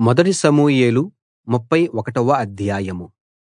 మొదటి సమూయేలు ముప్ఫై ఒకటవ అధ్యాయం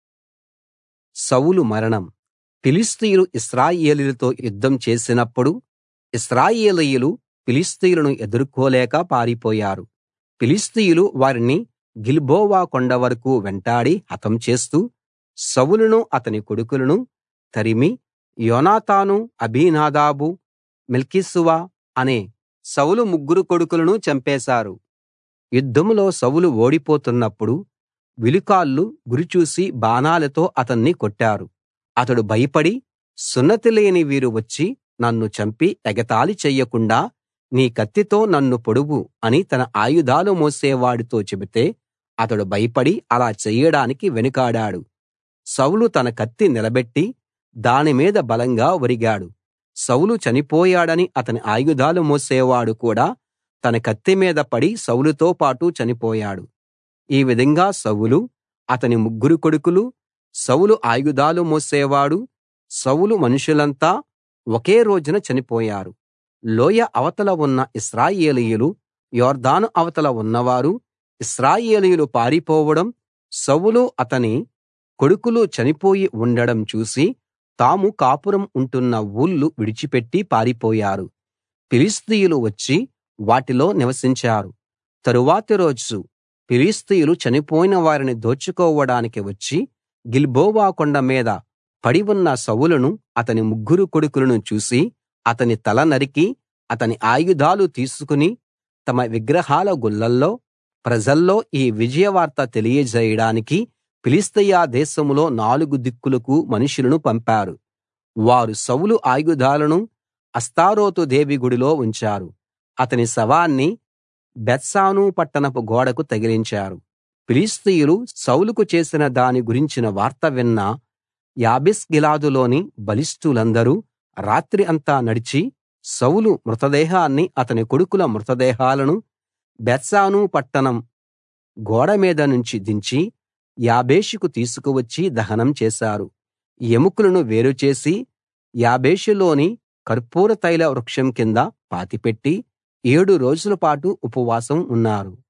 సౌలు మరణం ఫిలిష్తీయులు ఇశ్రాయేలీయులతో యుద్ధం చేసినప్పుడు ఇశ్రాయేలీయులు ఫిలిష్తీయులను ఎదుర్కోలేక పారిపోయారు ఫిలిష్తీయులు వారిని గిల్బోవ కొండ వరకూ వెంటాడి హతం చేస్తూ సౌలును అతని కొడుకులను తరిమి యోనాతాను అబీనాదాబు మెల్కీసూవ అనే సౌలు ముగ్గురు కొడుకులను చంపేశారు యుద్ధంలో సౌలు ఓడిపోతున్నప్పుడు విలుకాళ్ళు గురిచూసి బాణాలతో అతన్ని కొట్టారు అతడు భయపడి సున్నతి లేని వీరు వచ్చి నన్ను చంపి ఎగతాళి చెయ్యకుండా నీ కత్తితో నన్ను పొడువు అని తన ఆయుధాలు మోసేవాడితో చెబితే అతడు భయపడి అలా చెయ్యడానికి వెనుకాడాడు సౌలు తన కత్తి నిలబెట్టి దాని మీద బలంగా ఒరిగాడు సౌలు చనిపోయాడని అతని ఆయుధాలు మోసేవాడు కూడా తన కత్తి మీద పడి సౌలుతో పాటు చనిపోయాడు ఈ విధంగా సౌలు అతని ముగ్గురు కొడుకులు సౌలు ఆయుధాలు మోసేవాడు సౌలు మనుషులంతా ఒకే రోజున చనిపోయారు లోయ అవతల ఉన్న ఇశ్రాయేలీయులు యొర్దాను అవతల ఉన్నవారు ఇశ్రాయేలీయులు పారిపోవడం సౌలు అతని కొడుకులు చనిపోయి ఉండడం చూసి తాము కాపురం ఉంటున్న ఊళ్ళు విడిచిపెట్టి పారిపోయారు ఫిలిష్తీయులు వచ్చి వాటిలో నివసించారు తరువాతి రోజు ఫిలిష్తీయులు చనిపోయిన వారిని దోచుకోవడానికి వచ్చి గిల్బోవ కొండ మీద పడి ఉన్న సౌలును అతని ముగ్గురు కొడుకులను చూసి అతని తల నరికి అతని ఆయుధాలు తీసుకుని తమ విగ్రహాల గుళ్లల్లో ప్రజల్లో ఈ విజయవార్త తెలియజేయడానికి ఫిలిష్తీయ దేశంలో నాలుగు దిక్కులకు మనుషులను పంపారు వారు సౌలు ఆయుధాలను అష్తారోతు దేవి గుడిలో ఉంచారు అతని శవాన్ని బేత్షాను పట్టణపు గోడకు తగిలించారు ఫిలిష్తీయులు సౌలుకు చేసిన దాని గురించిన వార్త విన్న యాబేష్గిలాదులోని బలిష్ఠులందరూ రాత్రి అంతా నడిచి సౌలు మృతదేహాన్ని అతని కొడుకుల మృతదేహాలను బేత్షాను పట్టణం గోడ మీద నుంచి దించి యాబేషుకు తీసుకువచ్చి దహనం చేశారు ఎముకలను వేరు చేసి యాబేషులోని కర్పూర తైల వృక్షం కింద పాతిపెట్టి ఏడు రోజుల పాటు ఉపవాసం ఉన్నారు